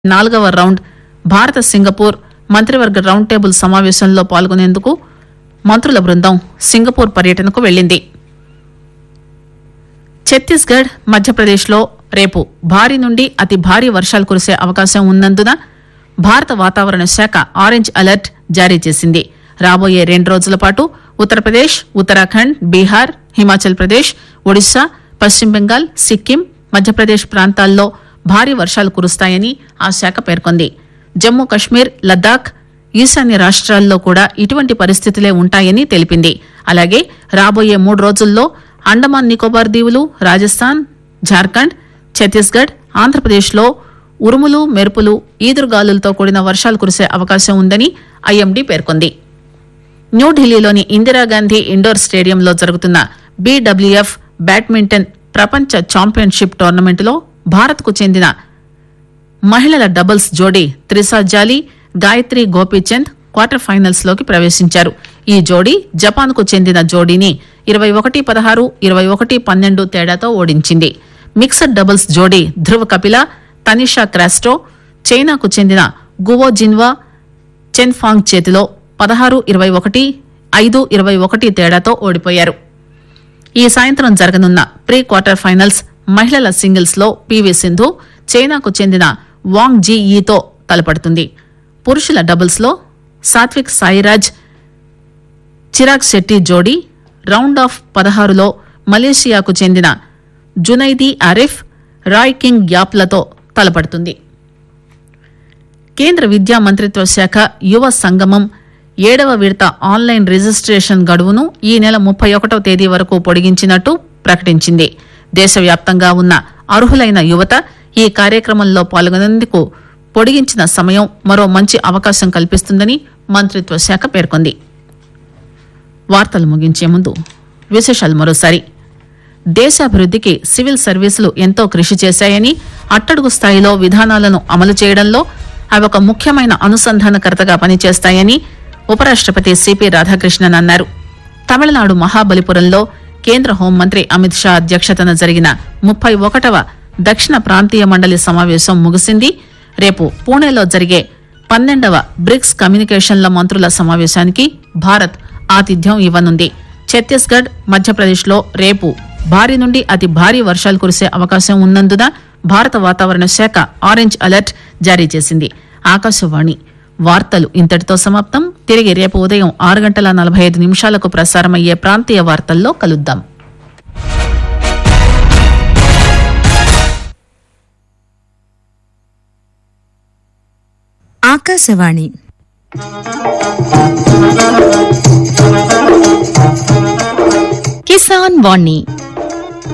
నాలుగవ రౌండ్ భారత సింగపూర్ మంత్రివర్గ రౌండ్ టేబుల్ సమావేశంలో పాల్గొనేందుకు మంత్రుల బృందం సింగపూర్ పర్యటనకు వెళ్లింది ఛత్తీస్గఢ్ మధ్యప్రదేశ్లో రేపు భారీ నుండి అతి భారీ వర్షాలు కురిసే అవకాశం ఉన్నందున భారత వాతావరణ శాఖ ఆరెంజ్ అలర్ట్ జారీ చేసింది రాబోయే రెండు రోజుల పాటు ఉత్తరప్రదేశ్ ఉత్తరాఖండ్ బీహార్ హిమాచల్ ప్రదేశ్ ఒడిశా పశ్చిమ బెంగాల్ సిక్కిం మధ్యప్రదేశ్ ప్రాంతాల్లో భారీ వర్షాలు కురుస్తాయని ఆ శాఖ పేర్కొంది జమ్మూ కశ్మీర్ లద్దాఖ్ ఈశాన్య రాష్ట్రాల్లో కూడా ఇటువంటి పరిస్థితులే ఉంటాయని తెలిపింది అలాగే రాబోయే మూడు రోజుల్లో అండమాన్ నికోబార్ దీవులు రాజస్థాన్ జార్ఖండ్ ఛత్తీస్గఢ్ ఆంధ్రప్రదేశ్లో ఉరుములు మెరుపులు ఈదురుగాలులతో కూడిన వర్షాలు కురిసే అవకాశం ఉందని ఐఎండీ పేర్కొంది న్యూఢిల్లీలోని ఇందిరాగాంధీ ఇండోర్ స్టేడియంలో జరుగుతున్న బీడబ్ల్యూఎఫ్ బ్యాడ్మింటన్ ప్రపంచ ఛాంపియన్షిప్ టోర్నమెంటులో భారత్కు చెందిన మహిళల డబుల్స్ జోడీ త్రిసా జాలి గాయత్రి గోపీచంద్ క్వార్టర్ ఫైనల్స్ లోకి ప్రవేశించారు ఈ జోడీ జపాన్ కు చెందిన జోడీని ఇరవై ఒకటి పదహారు ఇరవై ఒకటి పన్నెండు తేడాతో ఓడించింది మిక్సడ్ డబుల్స్ జోడీ ధ్రువ్ కపిల తనిషా క్రాస్టో చైనాకు చెందిన గువో జిన్వా చెన్ ఫాంగ్ చేతిలో పదహారు ఇరవై ఒకటి ఐదు ఇరవై ఒకటి తేడాతో ఓడిపోయారు ఈ సాయంత్రం జరగనున్న ప్రీ క్వార్టర్ ఫైనల్స్ మహిళల సింగిల్స్ లో పీవీ సింధు చైనాకు చెందిన వాంగ్ జీ ఈతో తలపడుతుంది పురుషుల డబుల్స్ లో సాత్విక్ సాయిరాజ్ చిరాగ్ శెట్టి జోడీ రౌండ్ ఆఫ్ పదహారులో మలేషియాకు చెందిన జునైదీ ఆరిఫ్ రాయ్ కింగ్ గ్యాప్లతో తలపడుతుంది కేంద్ర విద్యా మంత్రిత్వ శాఖ యువ సంగమం ఏడవ విడత ఆన్లైన్ రిజిస్ట్రేషన్ గడువును ఈ నెల ముప్పై ఒకటో తేదీ వరకు పొడిగించినట్టు ప్రకటించింది దేశవ్యాప్తంగా ఉన్న అర్హులైన యువత ఈ కార్యక్రమంలో పాల్గొనేందుకు పొడిగించిన సమయం మరో మంచి అవకాశం కల్పిస్తుందని మంత్రిత్వ శాఖ పేర్కొంది వార్తలు ముగించే ముందు విశేషాలు మరోసారి దేశాభివృద్ధికి సివిల్ సర్వీసులు ఎంతో కృషి చేశాయని అట్టడుగు స్థాయిలో విధానాలను అమలు చేయడంలో అవి ఒక ముఖ్యమైన అనుసంధానకర్తగా పనిచేస్తాయని ఉపరాష్టపతి సిపి రాధాకృష్ణన్ అన్నారు తమిళనాడు మహాబలిపురంలో కేంద్ర హోంమంత్రి అమిత్ షా అధ్యక్షతన జరిగిన ముప్పై ఒకటవ దక్షిణ ప్రాంతీయ మండలి సమావేశం ముగిసింది రేపు పూణేలో జరిగే పన్నెండవ బ్రిక్స్ కమ్యూనికేషన్ల మంత్రుల సమావేశానికి భారత్ ఆతిథ్యం ఇవ్వనుంది ఛత్తీస్గఢ్ మధ్యప్రదేశ్లో రేపు భారీ నుండి అతి భారీ వర్షాలు కురిసే అవకాశం ఉన్నందున భారత వాతావరణ శాఖ ఆరెంజ్ అలర్ట్ జారీ చేసింది ఆకాశవాణి వార్తలు ఇంతటితో సమాప్తం తిరిగి రేపు ఉదయం ఆరు గంటల నలభై ఐదు నిమిషాలకు ప్రసారమయ్యే ప్రాంతీయ వార్తల్లో కలుద్దాం ఆకాశవాణి కిసాన్ వాణి